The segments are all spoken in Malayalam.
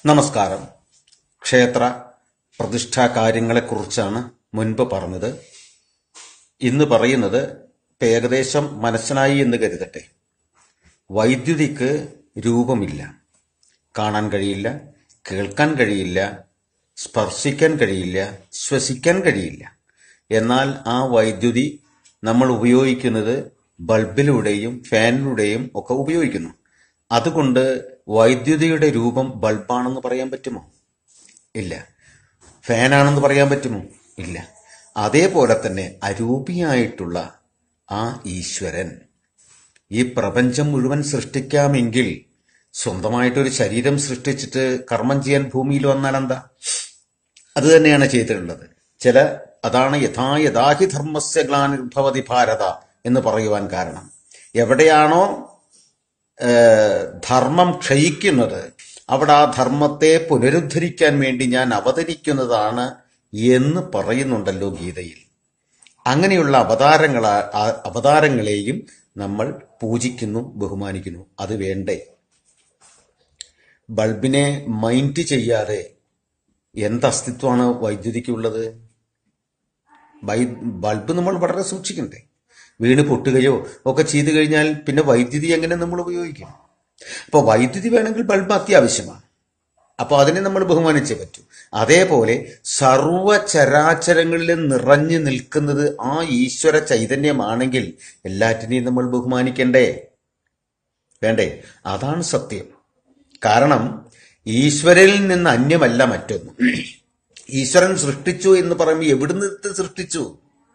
നമസ്കാരം ക്ഷേത്ര പ്രതിഷ്ഠാ കാര്യങ്ങളെക്കുറിച്ചാണ് മുൻപ് പറഞ്ഞത് ഇന്ന് പറയുന്നത് ഇപ്പം ഏകദേശം മനസ്സിലായി എന്ന് കരുതട്ടെ വൈദ്യുതിക്ക് രൂപമില്ല കാണാൻ കഴിയില്ല കേൾക്കാൻ കഴിയില്ല സ്പർശിക്കാൻ കഴിയില്ല ശ്വസിക്കാൻ കഴിയില്ല എന്നാൽ ആ വൈദ്യുതി നമ്മൾ ഉപയോഗിക്കുന്നത് ബൾബിലൂടെയും ഫാനിലൂടെയും ഒക്കെ ഉപയോഗിക്കുന്നു അതുകൊണ്ട് വൈദ്യുതിയുടെ രൂപം ബൾബാണെന്ന് പറയാൻ പറ്റുമോ ഇല്ല ഫാനാണെന്ന് പറയാൻ പറ്റുമോ ഇല്ല അതേപോലെ തന്നെ അരൂപിയായിട്ടുള്ള ആ ഈശ്വരൻ ഈ പ്രപഞ്ചം മുഴുവൻ സൃഷ്ടിക്കാമെങ്കിൽ സ്വന്തമായിട്ടൊരു ശരീരം സൃഷ്ടിച്ചിട്ട് കർമ്മം ചെയ്യാൻ ഭൂമിയിൽ വന്നാൽ എന്താ അത് തന്നെയാണ് ചെയ്തിട്ടുള്ളത് ചില അതാണ് യഥാ യഥാഹി ധർമ്മസ്യ ഗ്ലാനിർഭവതി ഭാരത എന്ന് പറയുവാൻ കാരണം എവിടെയാണോ ഏഹ്, ധർമ്മം ക്ഷയിക്കുന്നത് അവിടെ ആ ധർമ്മത്തെ പുനരുദ്ധരിക്കാൻ വേണ്ടി ഞാൻ അവതരിക്കുന്നതാണ് എന്ന് പറയുന്നുണ്ടല്ലോ ഗീതയിൽ അങ്ങനെയുള്ള അവതാരങ്ങള ആ- അവതാരങ്ങളെയും നമ്മൾ പൂജിക്കുന്നു ബഹുമാനിക്കുന്നു അത് വേണ്ടേ ബൾബിനെ മൈൻഡ് ചെയ്യാതെ എന്ത് അസ്തിത്വമാണ് വൈദ്യുതിക്കുള്ളത് വൈ- ബൾബ് നമ്മൾ വളരെ സൂക്ഷിക്കണ്ടേ വീണ് പൊട്ടുകയോ ഒക്കെ ചെയ്തു കഴിഞ്ഞാൽ പിന്നെ വൈദ്യുതി എങ്ങനെ നമ്മൾ ഉപയോഗിക്കും അപ്പോൾ വൈദ്യുതി വേണമെങ്കിൽ ബൾബ് അത്യാവശ്യമാണ് അപ്പോൾ അതിനെ നമ്മൾ ബഹുമാനിച്ചേ പറ്റൂ അതേപോലെ സർവചരാചരങ്ങളിലും നിറഞ്ഞു നിൽക്കുന്നത് ആ ഈശ്വര ചൈതന്യമാണെങ്കിൽ എല്ലാറ്റിനെയും നമ്മൾ ബഹുമാനിക്കണ്ടേ വേണ്ടേ അതാണ് സത്യം കാരണം ഈശ്വരനിൽ നിന്ന് അന്യമല്ല മറ്റൊന്നും ഈശ്വരൻ സൃഷ്ടിച്ചു എന്ന് പറയുമ്പോൾ എവിടുന്ന് ഇത് സൃഷ്ടിച്ചു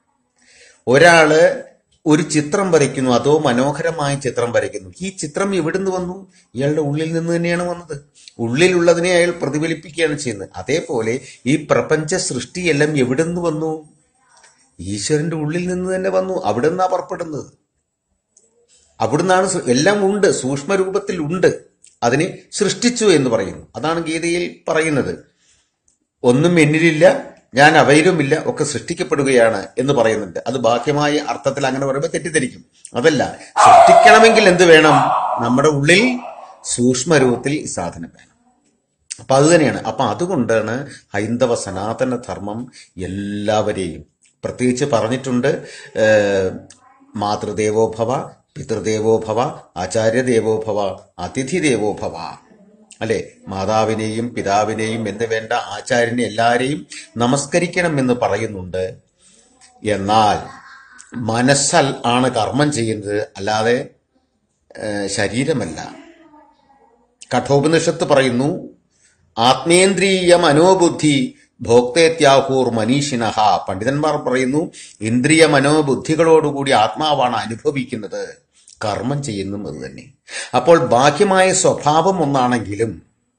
ഒരാള് ഒരു ചിത്രം വരയ്ക്കുന്നു അതോ മനോഹരമായ ചിത്രം വരയ്ക്കുന്നു ഈ ചിത്രം എവിടുന്ന് വന്നു ഇയാളുടെ ഉള്ളിൽ നിന്ന് തന്നെയാണ് വന്നത് ഉള്ളിലുള്ളതിനെ അയാൾ പ്രതിഫലിപ്പിക്കുകയാണ് ചെയ്യുന്നത് അതേപോലെ ഈ പ്രപഞ്ച സൃഷ്ടിയെല്ലാം എവിടുന്ന് വന്നു ഈശ്വരന്റെ ഉള്ളിൽ നിന്ന് തന്നെ വന്നു അവിടെ നിന്നാ പുറപ്പെടുന്നത് അവിടുന്നാണ് സൃ- എല്ലാം ഉണ്ട് സൂക്ഷ്മ രൂപത്തിൽ ഉണ്ട് അതിനെ സൃഷ്ടിച്ചു എന്ന് പറയുന്നു അതാണ് ഗീതയിൽ പറയുന്നത് ഒന്നും എന്നിലില്ല ഞാൻ അവയിലുമില്ല ഒക്കെ സൃഷ്ടിക്കപ്പെടുകയാണ് എന്ന് പറയുന്നുണ്ട് അത് ബാഹ്യമായ അർത്ഥത്തിൽ അങ്ങനെ പറയുമ്പോൾ തെറ്റിദ്ധരിക്കും അതല്ല സൃഷ്ടിക്കണമെങ്കിൽ എന്ത് വേണം നമ്മുടെ ഉള്ളിൽ സൂക്ഷ്മരൂപത്തിൽ ഈ സാധനം വേണം അപ്പൊ അത് തന്നെയാണ് അപ്പൊ അതുകൊണ്ടാണ് ഹൈന്ദവ സനാതന ധർമ്മം എല്ലാവരെയും പ്രത്യേകിച്ച് പറഞ്ഞിട്ടുണ്ട് ഏഹ്, മാതൃദേവോ ഭവ പിതൃദേവോ ഭവ ആചാര്യദേവോ ഭവ അതിഥി ദേവോ ഭവ അല്ലെ മാതാവിനെയും പിതാവിനെയും എന്ന് വേണ്ട ആചാര്യനെ എല്ലാവരെയും നമസ്കരിക്കണം എന്ന് പറയുന്നുണ്ട് എന്നാൽ മനസ്സൽ ആണ് കർമ്മം ചെയ്യുന്നത് അല്ലാതെ ഏഹ്, ശരീരമല്ല കഠോപനിഷത്ത് പറയുന്നു ആത്മേന്ദ്രിയ മനോബുദ്ധി ഭോക്തേത്യാഹൂർ മനീഷിനഹ പണ്ഡിതന്മാർ പറയുന്നു ഇന്ദ്രിയ മനോബുദ്ധികളോടുകൂടി ആത്മാവാണ് അനുഭവിക്കുന്നത് കർമ്മം ചെയ്യുന്നതും അത് തന്നെ അപ്പോൾ ബാഹ്യമായ സ്വഭാവം ഒന്നാണെങ്കിലും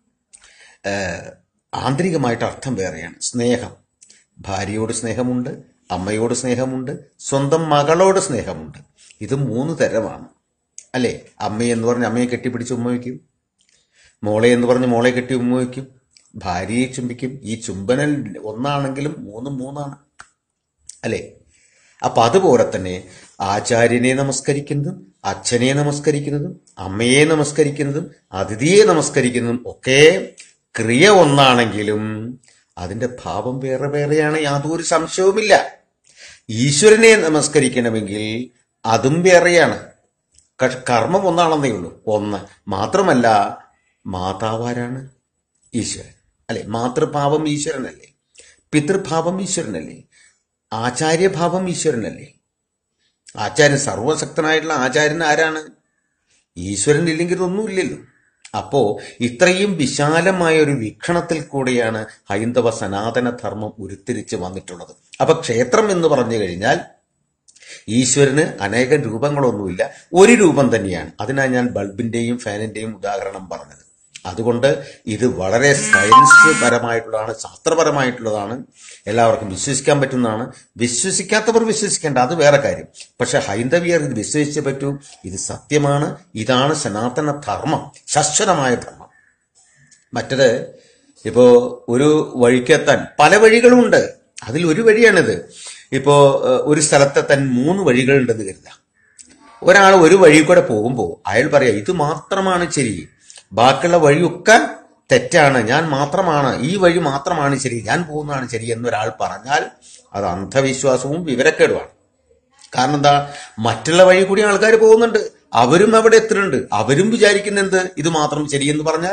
ഏഹ്, ആന്തരികമായിട്ട് അർത്ഥം വേറെയാണ് സ്നേഹം ഭാര്യയോട് സ്നേഹമുണ്ട് അമ്മയോട് സ്നേഹമുണ്ട് സ്വന്തം മകളോട് സ്നേഹമുണ്ട് ഇത് മൂന്ന് തരമാണ് അല്ലേ അമ്മയെന്ന് പറഞ്ഞ് അമ്മയെ കെട്ടിപ്പിടിച്ച് ഉമ്മ വയ്ക്കും മോളെ എന്ന് പറഞ്ഞ് മോളെ കെട്ടി ഉമ്മ വയ്ക്കും ഭാര്യയെ ചുംബിക്കും ഈ ചുംബനൽ ഒന്നാണെങ്കിലും മൂന്നും മൂന്നാണ് അല്ലേ അപ്പൊ അതുപോലെ തന്നെ ആചാര്യനെ നമസ്കരിക്കുന്നതും അച്ഛനെ നമസ്കരിക്കുന്നതും അമ്മയെ നമസ്കരിക്കുന്നതും അതിഥിയെ നമസ്കരിക്കുന്നതും ഒക്കെ ക്രിയ ഒന്നാണെങ്കിലും അതിന്റെ ഭാവം വേറെ വേറെയാണ് യാതൊരു സംശയവുമില്ല ഈശ്വരനെ നമസ്കരിക്കണമെങ്കിൽ അതും വേറെയാണ് ക- കർമ്മം ഒന്നാണെന്നേ ഉള്ളൂ ഒന്ന് മാത്രമല്ല മാതാവാരാണ് ഈശ്വരൻ അല്ലെ മാതൃഭാവം ഈശ്വരനല്ലേ പിതൃഭാവം ഈശ്വരനല്ലേ ആചാര്യഭാവം ഈശ്വരനല്ലേ ആചാര്യൻ സർവശക്തനായിട്ടുള്ള ആചാര്യൻ ആരാണ് ഈശ്വരൻ ഇല്ലെങ്കിൽ ഇതൊന്നുമില്ലല്ലോ അപ്പോ ഇത്രയും വിശാലമായ ഒരു വീക്ഷണത്തിൽ കൂടെയാണ് ഹൈന്ദവ സനാതന ധർമ്മം ഉരുത്തിരിച്ച് വന്നിട്ടുള്ളത് അപ്പൊ ക്ഷേത്രം എന്ന് പറഞ്ഞു കഴിഞ്ഞാൽ ഈശ്വരന് അനേകം രൂപങ്ങളൊന്നുമില്ല ഒരു രൂപം തന്നെയാണ് അതിനാണ് ഞാൻ ബൾബിന്റെയും ഫാനിന്റെയും ഉദാഹരണം പറഞ്ഞത് അതുകൊണ്ട് ഇത് വളരെ സയൻസ് പരമായിട്ടുള്ളതാണ് ശാസ്ത്രപരമായിട്ടുള്ളതാണ് എല്ലാവർക്കും വിശ്വസിക്കാൻ പറ്റുന്നതാണ് വിശ്വസിക്കാത്തവർ വിശ്വസിക്കേണ്ട അത് വേറെ കാര്യം പക്ഷെ ഹൈന്ദവിയർ ഇത് വിശ്വസിച്ചേ പറ്റൂ ഇത് സത്യമാണ് ഇതാണ് സനാതന ധർമ്മം ശാശ്വതമായ ധർമ്മം മറ്റത് ഇപ്പോ ഒരു വഴിക്കെത്താൻ പല വഴികളുമുണ്ട് അതിൽ ഒരു വഴിയാണിത് ഇപ്പോ ഏഹ്, ഒരു സ്ഥലത്തെത്താൻ മൂന്ന് വഴികളുണ്ടെന്ന് കരുതാം ഒരാൾ ഒരു വഴി കൂടെ പോകുമ്പോൾ അയാൾ പറയാം ഇത് മാത്രമാണ് ശരി ബാക്കിയുള്ള വഴിയൊക്കെ തെറ്റാണ് ഞാൻ മാത്രമാണ് ഈ വഴി മാത്രമാണ് ശരി ഞാൻ പോകുന്നതാണ് ശരി എന്നൊരാൾ പറഞ്ഞാൽ അത് അന്ധവിശ്വാസവും വിവരക്കേടുമാണ് കാരണം എന്താ മറ്റുള്ള വഴി കൂടി ആൾക്കാർ പോകുന്നുണ്ട് അവരും അവിടെ എത്തുന്നുണ്ട് അവരും വിചാരിക്കുന്ന എന്ത് ഇത് മാത്രം ശരിയെന്ന് പറഞ്ഞാൽ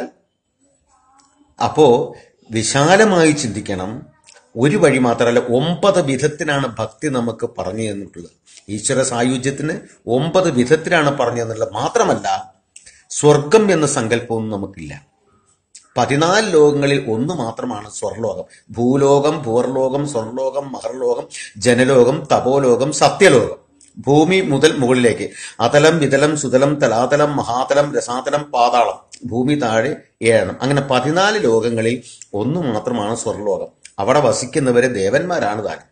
അപ്പോ വിശാലമായി ചിന്തിക്കണം ഒരു വഴി മാത്രമല്ല ഒമ്പത് വിധത്തിനാണ് ഭക്തി നമുക്ക് പറഞ്ഞു തന്നിട്ടുള്ളത് ഈശ്വര സായുജ്യത്തിന് ഒമ്പത് വിധത്തിലാണ് പറഞ്ഞു തന്നിട്ടുള്ളത് മാത്രമല്ല സ്വർഗം എന്ന സങ്കല്പമൊന്നും നമുക്കില്ല പതിനാല് ലോകങ്ങളിൽ ഒന്ന് മാത്രമാണ് സ്വർലോകം ഭൂലോകം ഭൂർലോകം സ്വർലോകം മഹർലോകം ജനലോകം തപോലോകം സത്യലോകം ഭൂമി മുതൽ മുകളിലേക്ക് അതലം വിതലം സുതലം തലാതലം മഹാതലം രസാതലം പാതാളം ഭൂമി താഴെ ഏഴണം അങ്ങനെ പതിനാല് ലോകങ്ങളിൽ ഒന്ന് മാത്രമാണ് സ്വർലോകം അവിടെ വസിക്കുന്നവരെ ദേവന്മാരാണ് താനും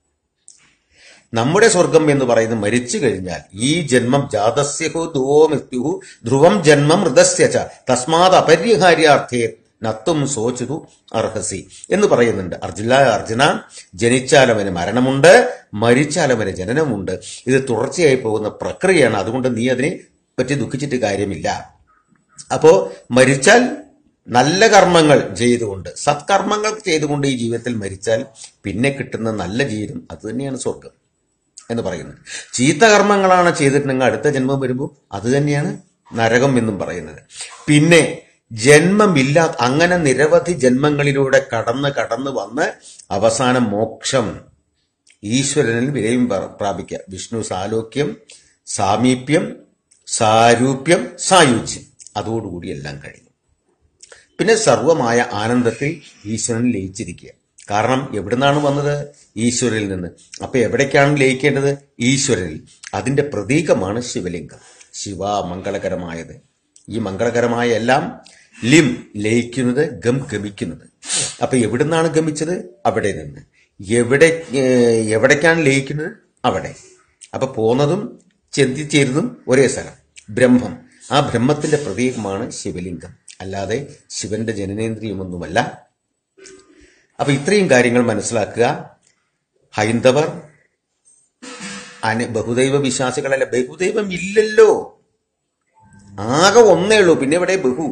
നമ്മുടെ സ്വർഗം എന്ന് പറയുന്നത് മരിച്ചു കഴിഞ്ഞാൽ ഈ ജന്മം ജാതസ്യഹു ധ്രുവോ മൃത്യുഹു ധ്രുവം ജന്മം മൃതസ്യ ച തസ്മാത് അപര്യഹാര്യാർത്ഥേ നത്തും സോചിതു അർഹസി എന്ന് പറയുന്നുണ്ട് അർജുന അർജുന ജനിച്ചാൽ അവന് മരണമുണ്ട് മരിച്ചാൽ അവന് ജനനമുണ്ട് ഇത് തുടർച്ചയായി പോകുന്ന പ്രക്രിയയാണ് അതുകൊണ്ട് നീ അതിനെ പറ്റി ദുഃഖിച്ചിട്ട് കാര്യമില്ല അപ്പോ മരിച്ചാൽ നല്ല കർമ്മങ്ങൾ ചെയ്തുകൊണ്ട് സത്കർമ്മങ്ങൾ ചെയ്തുകൊണ്ട് ഈ ജീവിതത്തിൽ മരിച്ചാൽ പിന്നെ കിട്ടുന്ന നല്ല ജീവിതം അത് തന്നെയാണ് സ്വർഗം എന്ന് പറയുന്നത് ചീത്ത കർമ്മങ്ങളാണ് ചെയ്തിട്ടുണ്ടെങ്കിൽ അടുത്ത ജന്മം വരുമ്പോൾ അത് തന്നെയാണ് നരകം എന്നും പറയുന്നത് പിന്നെ ജന്മമില്ല അങ്ങനെ നിരവധി ജന്മങ്ങളിലൂടെ കടന്ന് കടന്ന് വന്ന് അവസാനം മോക്ഷം ഈശ്വരനിൽ വിലയും പ്ര- പ്രാപിക്കുക വിഷ്ണു സാലോക്യം സാമീപ്യം സാരൂപ്യം സായുജ്യം അതോടുകൂടി എല്ലാം കഴിഞ്ഞു പിന്നെ സർവമായ ആനന്ദത്തിൽ ഈശ്വരൻ ലയിച്ചിരിക്കുക കാരണം എവിടുന്നാണ് വന്നത് ഈശ്വരനിൽ നിന്ന് അപ്പൊ എവിടേക്കാണ് ലയിക്കേണ്ടത് ഈശ്വരനിൽ അതിന്റെ പ്രതീകമാണ് ശിവലിംഗം ശിവ മംഗളകരമായത് ഈ മംഗളകരമായ എല്ലാം ലിം ലയിക്കുന്നത് ഗം ഗമിക്കുന്നത് അപ്പൊ എവിടുന്നാണ് ഗമിച്ചത് അവിടെ നിന്ന് എവിടെ ഏഹ്, എവിടേക്കാണ് ലയിക്കുന്നത് അവിടെ അപ്പൊ പോന്നതും ചെന്തിച്ചേരുന്നതും ഒരേ സ്ഥലം ബ്രഹ്മം ആ ബ്രഹ്മത്തിന്റെ പ്രതീകമാണ് ശിവലിംഗം അല്ലാതെ ശിവന്റെ ജനനേന്ദ്രിയമൊന്നുമല്ല അപ്പൊ ഇത്രയും കാര്യങ്ങൾ മനസ്സിലാക്കുക ഹൈന്ദവർ അന ബഹുദൈവ വിശ്വാസികളല്ല ബഹുദൈവം ഇല്ലല്ലോ ആകെ ഒന്നേ ഉള്ളൂ പിന്നെ ഇവിടെ ബഹു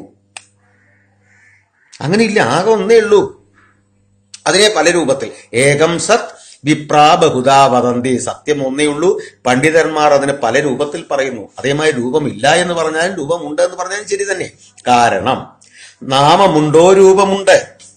അങ്ങനെ ഇല്ല ആകെ ഒന്നേ ഉള്ളൂ അതിനെ പല രൂപത്തിൽ ഏകം സത് വിപ്രാ ബഹുദാ വദന്തി സത്യം ഒന്നേ ഉള്ളൂ പണ്ഡിതന്മാർ അതിനെ പല രൂപത്തിൽ പറയുന്നു അതേമാതിരി രൂപമില്ല എന്ന് പറഞ്ഞാലും രൂപമുണ്ട് എന്ന് പറഞ്ഞാലും ശരി തന്നെ കാരണം നാമമുണ്ടോ രൂപമുണ്ട്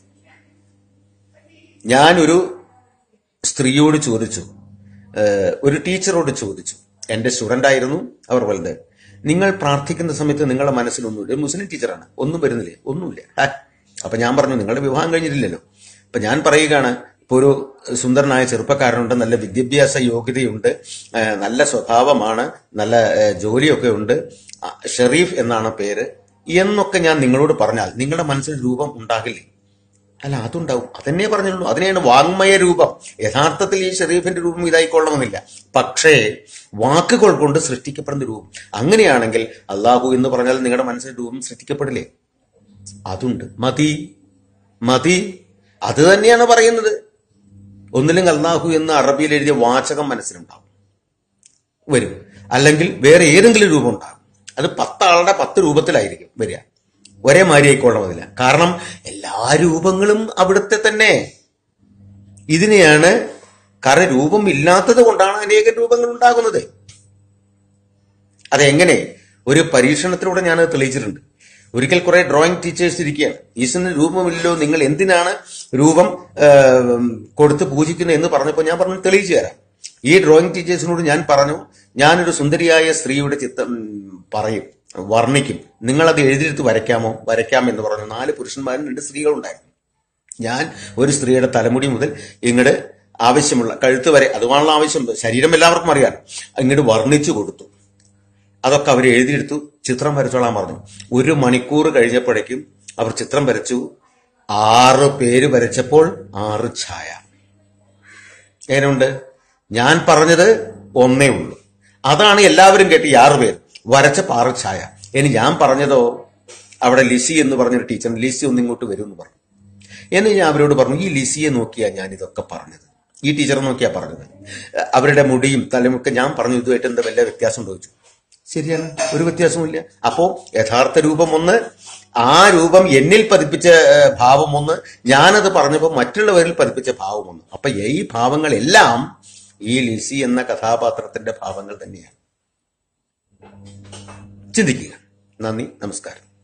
ഞാനൊരു സ്ത്രീയോട് ചോദിച്ചു ഏഹ്, ഒരു ടീച്ചറോട് ചോദിച്ചു എന്റെ സ്റ്റുഡന്റ് ആയിരുന്നു അവർ വലുത് നിങ്ങൾ പ്രാർത്ഥിക്കുന്ന സമയത്ത് നിങ്ങളുടെ മനസ്സിലൊന്നുമില്ല ഒരു മുസ്ലിം ടീച്ചറാണ് ഒന്നും വരുന്നില്ലേ ഒന്നുമില്ല ഹാ. അപ്പൊ ഞാൻ പറഞ്ഞു നിങ്ങളുടെ വിവാഹം കഴിഞ്ഞിട്ടില്ലല്ലോ അപ്പൊ ഞാൻ പറയുകയാണ് ഇപ്പൊ ഒരു സുന്ദരനായ ചെറുപ്പക്കാരനുണ്ട് നല്ല വിദ്യാഭ്യാസ യോഗ്യതയുണ്ട് ഏഹ്, നല്ല സ്വഭാവമാണ് നല്ല ഏഹ്, ജോലിയൊക്കെ ഉണ്ട് ആ, ഷെറീഫ് എന്നാണ് പേര് എന്നൊക്കെ ഞാൻ നിങ്ങളോട് പറഞ്ഞാൽ നിങ്ങളുടെ മനസ്സിൽ രൂപം ഉണ്ടാകില്ലേ അല്ല അതുണ്ടാവും അതന്നെ പറഞ്ഞുള്ളൂ അതിനെയാണ് വാങ്മയ രൂപം യഥാർത്ഥത്തിൽ ഈ ഷെറീഫിന്റെ രൂപം ഇതായിക്കൊള്ളണമെന്നില്ല പക്ഷേ വാക്കുകൾ കൊണ്ട് സൃഷ്ടിക്കപ്പെടുന്ന രൂപം അങ്ങനെയാണെങ്കിൽ അള്ളാഹു എന്ന് പറഞ്ഞാൽ നിങ്ങളുടെ മനസ്സിൽ രൂപം സൃഷ്ടിക്കപ്പെടില്ലേ അതുണ്ട് മതി മതി അത് തന്നെയാണ് പറയുന്നത് ഒന്നില്ലെങ്കിൽ അള്ളാഹു എന്ന് അറബിയിൽ എഴുതിയ വാചകം മനസ്സിലുണ്ടാവും വരും അല്ലെങ്കിൽ വേറെ ഏതെങ്കിലും രൂപം ഉണ്ടാകും അത് പത്താളുടെ പത്ത് രൂപത്തിലായിരിക്കും വരിക ഒരേ മാതിരി ആയിക്കൊള്ളണമെന്നില്ല കാരണം എല്ലാ രൂപങ്ങളും അവിടുത്തെ തന്നെ ഇതിനെയാണ് കാരണം രൂപം ഇല്ലാത്തത് കൊണ്ടാണ് അനേകം രൂപങ്ങൾ ഉണ്ടാകുന്നത് അതെങ്ങനെ ഒരു പരീക്ഷണത്തിലൂടെ ഞാൻ തെളിയിച്ചിട്ടുണ്ട് ഒരിക്കൽ കുറെ ഡ്രോയിങ് ടീച്ചേഴ്സ് ഇരിക്കുകയാണ് ഈശ്വരന് രൂപമില്ലല്ലോ നിങ്ങൾ എന്തിനാണ് രൂപം ആ, കൊടുത്ത് പൂജിക്കുന്നത് എന്ന് പറഞ്ഞപ്പോൾ ഞാൻ പറഞ്ഞു തെളിയിച്ചു തരാം ഈ ഡ്രോയിങ് ടീച്ചേഴ്സിനോട് ഞാൻ പറഞ്ഞു ഞാനൊരു സുന്ദരിയായ സ്ത്രീയുടെ ചിത്രം ഉം, പറയും വർണ്ണിക്കും നിങ്ങളത് എഴുതിയെടുത്ത് വരയ്ക്കാമോ വരയ്ക്കാം എന്ന് പറഞ്ഞു നാല് പുരുഷന്മാരും രണ്ട് സ്ത്രീകളുണ്ടായിരുന്നു ഞാൻ ഒരു സ്ത്രീയുടെ തലമുടി മുതൽ ഇങ്ങോട്ട് ആവശ്യമുള്ള കഴുത്ത് വരെ അതുമാണുള്ള ആവശ്യം ശരീരം എല്ലാവർക്കും അറിയാം ഇങ്ങോട്ട് വർണ്ണിച്ചു കൊടുത്തു അതൊക്കെ അവർ എഴുതിയെടുത്തു ചിത്രം വരച്ചോളാൻ പറഞ്ഞു ഒരു മണിക്കൂർ കഴിഞ്ഞപ്പോഴേക്കും അവർ ചിത്രം വരച്ചു ആറ് പേര് വരച്ചപ്പോൾ ആറ് ഛായ എങ്ങനെയുണ്ട് ഞാൻ പറഞ്ഞത് ഒന്നേ ഉള്ളൂ അതാണ് എല്ലാവരും കേട്ട് ഈ ആറ് പേര് വരച്ച ആറ് ഛായ ഇനി ഞാൻ പറഞ്ഞതോ അവിടെ ലിസി എന്ന് പറഞ്ഞൊരു ടീച്ചർ ലിസി ഒന്ന് ഇങ്ങോട്ട് വരും എന്ന് പറഞ്ഞു എന്ന് ഞാൻ അവരോട് പറഞ്ഞു ഈ ലിസിയെ നോക്കിയാ ഞാൻ ഇതൊക്കെ പറഞ്ഞത് ഈ ടീച്ചറെ നോക്കിയാ പറഞ്ഞത് അവരുടെ മുടിയും തലമുക്കെ ഞാൻ പറഞ്ഞു ഇതുമായിട്ട് എന്താ വല്ല വ്യത്യാസം ചോദിച്ചു ശരിയാണ് ഒരു വ്യത്യാസവുമില്ല അപ്പോ യഥാർത്ഥ രൂപം ഒന്ന് ആ രൂപം എന്നിൽ പതിപ്പിച്ച ഏഹ്, ഭാവം ഒന്ന് ഞാനത് പറഞ്ഞപ്പോൾ മറ്റുള്ളവരിൽ പതിപ്പിച്ച ഭാവം ഒന്ന് അപ്പൊ ഈ ഭാവങ്ങളെല്ലാം ഈ ലിസി എന്ന കഥാപാത്രത്തിന്റെ ഭാവങ്ങൾ തന്നെയാണ് ചിന്തിക്കുക നന്ദി നമസ്കാരം